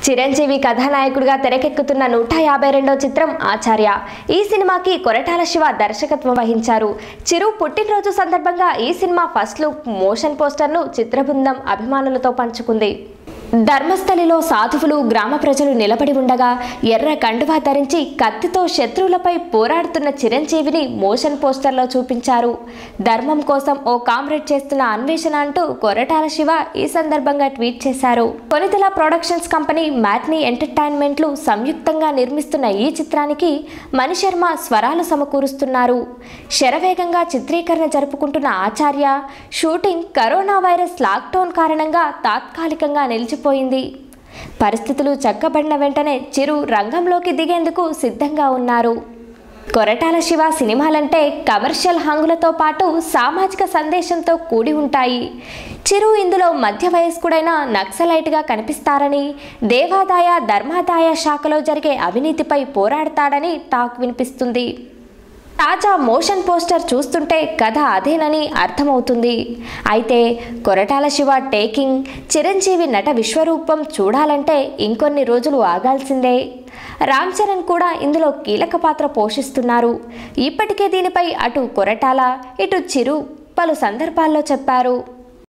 చిరంజీవి కథానాయకుడిగా తెరకెక్కుతున్న నూట యాభై రెండో చిత్రం ఆచార్య ఈ సినిమాకి కొరటాల శివ దర్శకత్వం వహించారు చిరు పుట్టినరోజు సందర్భంగా ఈ సినిమా ఫస్ట్ లుక్ మోషన్ పోస్టర్ను చిత్రబృందం అభిమానులతో పంచుకుంది ధర్మస్థలిలో సాధువులు గ్రామ ప్రజలు నిలబడి ఉండగా ఎర్ర కండువా ధరించి కత్తితో శత్రువులపై పోరాడుతున్న చిరంజీవిని మోషన్ పోస్టర్లో చూపించారు ధర్మం కోసం ఓ కామ్రేడ్ చేస్తున్న అన్వేషణ అంటూ కొరటాల శివ ఈ సందర్భంగా ట్వీట్ చేశారు కొనితెల ప్రొడక్షన్స్ కంపెనీ మ్యాట్నీ ఎంటర్టైన్మెంట్లు సంయుక్తంగా నిర్మిస్తున్న ఈ చిత్రానికి మణిశర్మ స్వరాలు సమకూరుస్తున్నారు శరవేగంగా చిత్రీకరణ జరుపుకుంటున్న Acharya shooting corona virus lockdown కారణంగా తాత్కాలికంగా నిలిచిపోయింది పరిస్థితులు చక్కబడిన వెంటనే చిరు రంగంలోకి దిగేందుకు సిద్ధంగా ఉన్నారు కొరటాల శివ సినిమాలంటే కమర్షియల్ హంగులతో పాటు సామాజిక సందేశంతో కూడి ఉంటాయి చిరు ఇందులో మధ్య వయస్కుడైన నక్సలైట్గా కనిపిస్తారని దేవాదాయ ధర్మాదాయ శాఖలో జరిగే అవినీతిపై పోరాడతాడని టాక్ వినిపిస్తుంది తాజా మోషన్ పోస్టర్ చూస్తుంటే కథ అదేనని అర్థమవుతుంది అయితే కొరటాల శివ టేకింగ్ చిరంజీవి నట విశ్వరూపం చూడాలంటే ఇంకొన్ని రోజులు ఆగాల్సిందే రామ్ చరణ్ కూడా ఇందులో కీలక పాత్ర పోషిస్తున్నారు ఇప్పటికే దీనిపై అటు కొరటాల ఇటు చిరు పలు సందర్భాల్లో చెప్పారు